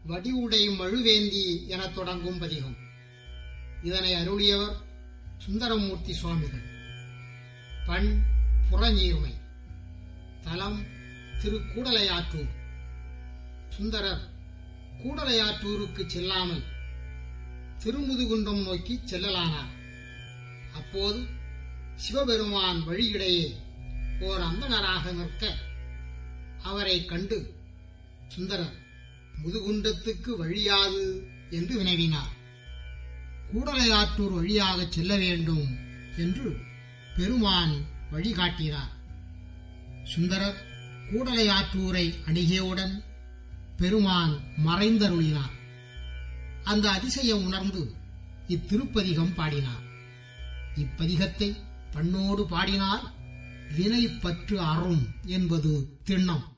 வடிவுடை மழுவேந்தி எனத் தொடங்கும் பதிகம் இதனை அருளியவர் சுந்தரமூர்த்தி சுவாமிகள் பண் புறநீர்மை தலம் திரு கூடலையாற்றூர் சுந்தரர் கூடலையாற்றூருக்கு செல்லாமல் திருமுதுகுன்றம் நோக்கி செல்லலானார் அப்போது சிவபெருமான் வழியிடையே ஓர் அந்தணராக நிற்க அவரை கண்டு சுந்தரர் முதுகுண்டத்துக்கு வழியாது என்று வினவினார் கூடலையாற்றூர் வழியாக செல்ல வேண்டும் என்று பெருமான் வழிகாட்டினார் சுந்தரர் கூடலையாற்றூரை அணுகியவுடன் பெருமான் மறைந்தருளினார் அந்த அதிசயம் உணர்ந்து இத்திருப்பதிகம் பாடினார் இப்பதிகத்தை பண்ணோடு பாடினால் வினை பற்று அறும் என்பது திண்ணம்